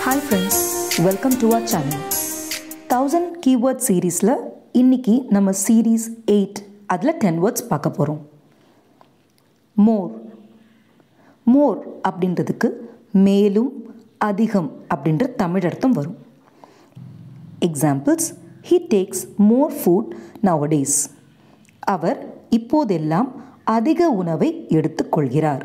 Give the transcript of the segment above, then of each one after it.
hi friends welcome to our channel thousand keyword சீரீஸில் இன்னைக்கு நம்ம சீரீஸ் எயிட் அதில் டென் வேர்ட்ஸ் பார்க்க போகிறோம் மோர் மோர் அப்படின்றதுக்கு மேலும் அதிகம் அப்படின்ற தமிழ் அர்த்தம் வரும் examples he takes more food nowadays அவர் இப்போதெல்லாம் அதிக உணவை எடுத்துக்கொள்கிறார்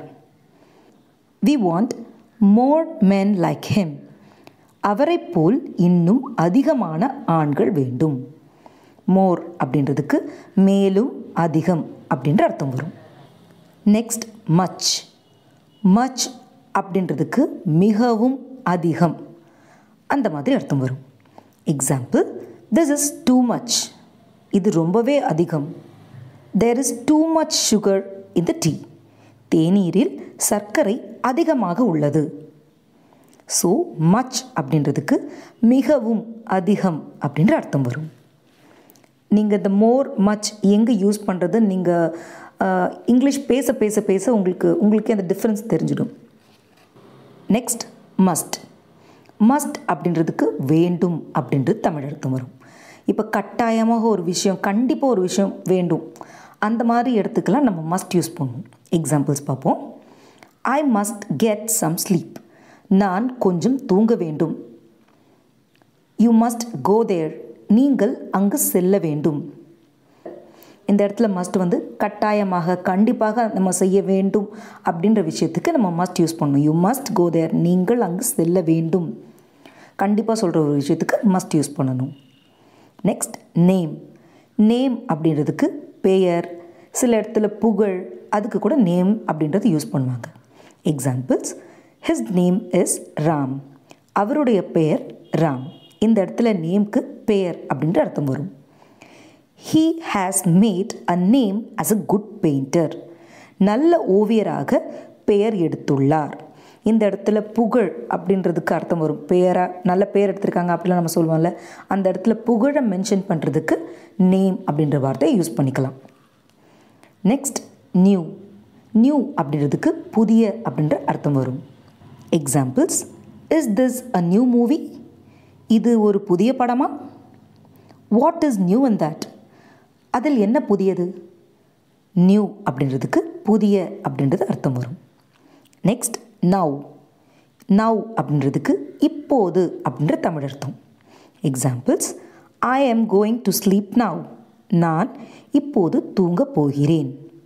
we want more men like him அவரைப் போல் இன்னும் அதிகமான ஆண்கள் வேண்டும் மோர் அப்படின்றதுக்கு மேலும் அதிகம் அப்படின்ற அர்த்தம் வரும் நெக்ஸ்ட் மச் மச் அப்படின்றதுக்கு மிகவும் அதிகம் அந்த மாதிரி அர்த்தம் வரும் example this is too much இது ரொம்பவே அதிகம் there is too much sugar in the tea தேநீரில் சர்க்கரை அதிகமாக உள்ளது ஸோ மச் அப்படின்றதுக்கு மிகவும் அதிகம் அப்படின்ற அர்த்தம் வரும் நீங்கள் இந்த மோர் மச் எங்கே யூஸ் பண்ணுறது நீங்கள் இங்கிலீஷ் பேச பேச பேச உங்களுக்கு உங்களுக்கே அந்த டிஃப்ரென்ஸ் தெரிஞ்சிடும் நெக்ஸ்ட் மஸ்ட் மஸ்ட் அப்படின்றதுக்கு வேண்டும் அப்படின்றது தமிழ் அர்த்தம் வரும் இப்போ கட்டாயமாக ஒரு விஷயம் கண்டிப்பாக ஒரு விஷயம் வேண்டும் அந்த மாதிரி இடத்துக்கெல்லாம் நம்ம மஸ்ட் யூஸ் பண்ணுவோம் எக்ஸாம்பிள்ஸ் பார்ப்போம் I must get some sleep நான் கொஞ்சம் தூங்க வேண்டும் யூ மஸ்ட் கோ தேர் நீங்கள் அங்கு செல்ல வேண்டும் இந்த இடத்துல மஸ்ட் வந்து கட்டாயமாக கண்டிப்பாக நம்ம செய்ய வேண்டும் அப்படின்ற விஷயத்துக்கு நம்ம மஸ்ட் யூஸ் பண்ணணும் யூ மஸ்ட் கோ தேர் நீங்கள் அங்கு செல்ல வேண்டும் கண்டிப்பாக சொல்கிற ஒரு விஷயத்துக்கு மஸ்ட் யூஸ் பண்ணணும் நெக்ஸ்ட் நேம் நேம் அப்படின்றதுக்கு பெயர் சில இடத்துல புகழ் அதுக்கு கூட நேம் அப்படின்றது யூஸ் பண்ணுவாங்க examples his name is Ram அவருடைய பெயர் ராம் இந்த இடத்துல நேம்க்கு பெயர் அப்படின்ற அர்த்தம் வரும் he has made a name as a good painter நல்ல ஓவியராக பெயர் எடுத்துள்ளார் இந்த இடத்துல புகழ் அப்படின்றதுக்கு அர்த்தம் வரும் பெயராக நல்ல பெயர் எடுத்திருக்காங்க அப்படிலாம் நம்ம சொல்லுவோம்ல அந்த இடத்துல புகழை மென்ஷன் பண்ணுறதுக்கு நேம் அப்படின்ற வார்த்தையை யூஸ் பண்ணிக்கலாம் நெக்ஸ்ட் நியூ நியூ அப்படின்றதுக்கு புதிய அப்படின்ற அர்த்தம் வரும் examples is this a new movie இது ஒரு புதிய படமா what is new in that அதில் என்ன புதியது நியூ அப்படின்றதுக்கு புதிய அப்படின்றது அர்த்தம் வரும் நெக்ஸ்ட் நவ் நவ் அப்படின்றதுக்கு இப்போது அப்படின்ற தமிழ் அர்த்தம் examples I am going to sleep now நான் இப்போது தூங்க போகிறேன்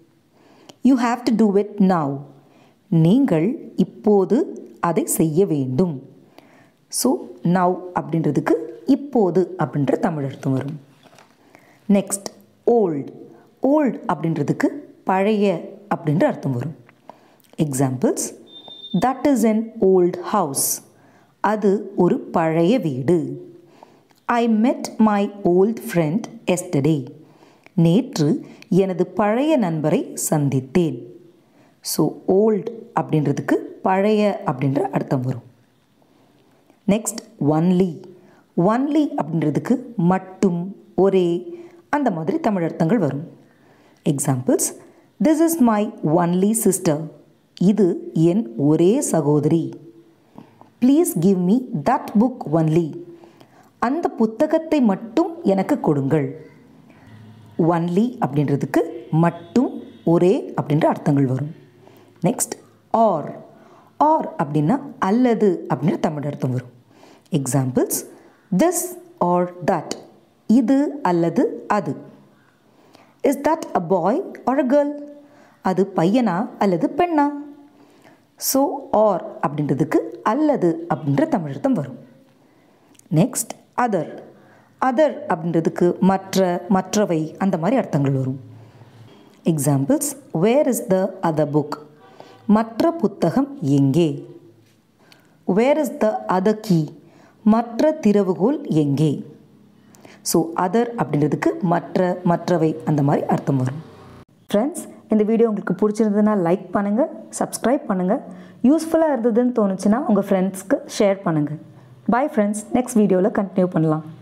you have to do it now நீங்கள் இப்போது அதை செய்ய வேண்டும் ஸோ நவ் அப்படின்றதுக்கு இப்போது அப்படின்ற தமிழ் அர்த்தம் வரும் நெக்ஸ்ட் ஓல்டு ஓல்டு அப்படின்றதுக்கு பழைய அப்படின்ற அர்த்தம் வரும் examples that is an old house அது ஒரு பழைய வீடு ஐ met my old friend yesterday நேற்று எனது பழைய நண்பரை சந்தித்தேன் ஸோ ஓல்ட் அப்படின்றதுக்கு பழைய அப்படின்ற அர்த்தம் வரும் நெக்ஸ்ட் ஒன்லி ஒன்லி அப்படின்றதுக்கு மட்டும் ஒரே அந்த மாதிரி தமிழ் அர்த்தங்கள் வரும் examples this is my only sister இது என் ஒரே சகோதரி please give me that book only அந்த புத்தகத்தை மட்டும் எனக்கு கொடுங்கள் ஒன்லி அப்படின்றதுக்கு மட்டும் ஒரே அப்படின்ற அர்த்தங்கள் வரும் நெக்ஸ்ட் ஆர் ஆர் அப்படின்னா அல்லது அப்படின்ற தமிழ் அர்த்தம் வரும் எக்ஸாம்பிள்ஸ் திஸ் ஆர் தட் இது அல்லது அது is that a boy or a girl அது பையனா அல்லது பெண்ணா ஸோ ஆர் அப்படின்றதுக்கு அல்லது அப்படின்ற தமிழ் அர்த்தம் வரும் நெக்ஸ்ட் அதர் அதர் அப்படின்றதுக்கு மற்ற மற்றவை அந்த மாதிரி அர்த்தங்கள் வரும் examples where is the other book மற்ற புத்தகம் எங்கே where is the other key மற்ற திறவுகோல் எங்கே ஸோ அதர் அப்படின்றதுக்கு மற்ற மற்றவை அந்த மாதிரி அர்த்தம் வரும் ஃப்ரெண்ட்ஸ் இந்த வீடியோ உங்களுக்கு பிடிச்சிருந்ததுன்னா லைக் பண்ணுங்கள் சப்ஸ்கிரைப் பண்ணுங்கள் யூஸ்ஃபுல்லாக இருந்ததுன்னு தோணுச்சுன்னா உங்கள் ஃப்ரெண்ட்ஸ்க்கு ஷேர் பண்ணுங்கள் பாய் ஃப்ரெண்ட்ஸ் நெக்ஸ்ட் வீடியோவில் கண்டினியூ பண்ணலாம்